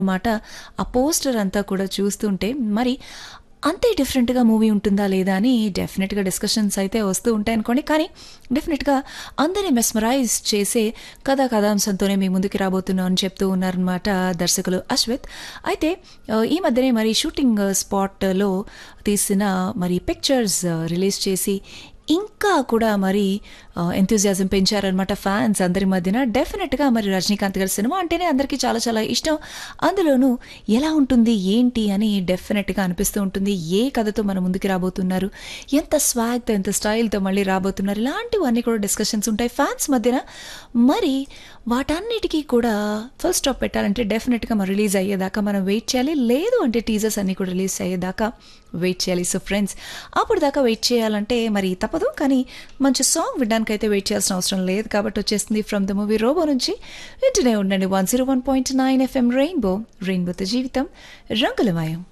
మాట ఆ పోస్టర్ అంతా కూడా చూస్తుంటే మరి అంతే డిఫరెంట్గా మూవీ ఉంటుందా లేదా అని డెఫినెట్గా డిస్కషన్స్ అయితే వస్తూ ఉంటాయి అనుకోండి కానీ డెఫినెట్గా అందరినీ మెస్మరైజ్ చేసే కథా కథాంశంతోనే మీ ముందుకు రాబోతున్నాం అని చెప్తూ ఉన్నారనమాట దర్శకులు అశ్వత్ అయితే ఆ, ఈ మధ్యనే మరి షూటింగ్ స్పాట్లో తీసిన మరి పిక్చర్స్ రిలీజ్ చేసి ఇంకా కూడా మరి ఎంతూజియాజం పెంచారనమాట ఫ్యాన్స్ అందరి మధ్యన డెఫినెట్గా మరి రజనీకాంత్ గారి సినిమా అంటేనే అందరికీ చాలా చాలా ఇష్టం అందులోనూ ఎలా ఉంటుంది ఏంటి అని డెఫినెట్గా అనిపిస్తూ ఉంటుంది ఏ కథతో మన ముందుకు రాబోతున్నారు ఎంత స్వాగ్తో ఎంత స్టైల్తో మళ్ళీ రాబోతున్నారు ఇలాంటివన్నీ కూడా డిస్కషన్స్ ఉంటాయి ఫ్యాన్స్ మధ్యన మరి వాటన్నిటికీ కూడా ఫస్ట్ స్టాప్ పెట్టాలంటే డెఫినెట్గా మనం రిలీజ్ అయ్యేదాకా మనం వెయిట్ చేయాలి లేదు అంటే టీజర్స్ అన్నీ కూడా రిలీజ్ అయ్యేదాకా వెయిట్ చేయాలి సో ఫ్రెండ్స్ అప్పుడు దాకా వెయిట్ చేయాలంటే మరి తప్పదు కానీ మంచి సాంగ్ వినడానికి అయితే వెయిట్ చేయాల్సిన అవసరం లేదు కాబట్టి వచ్చేస్తుంది ఫ్రమ్ ద మూవీ రోబో నుంచి వింటూనే ఉండండి one zero one point nine FM rainbow రెయిన్బోతో జీవితం రంగులమయం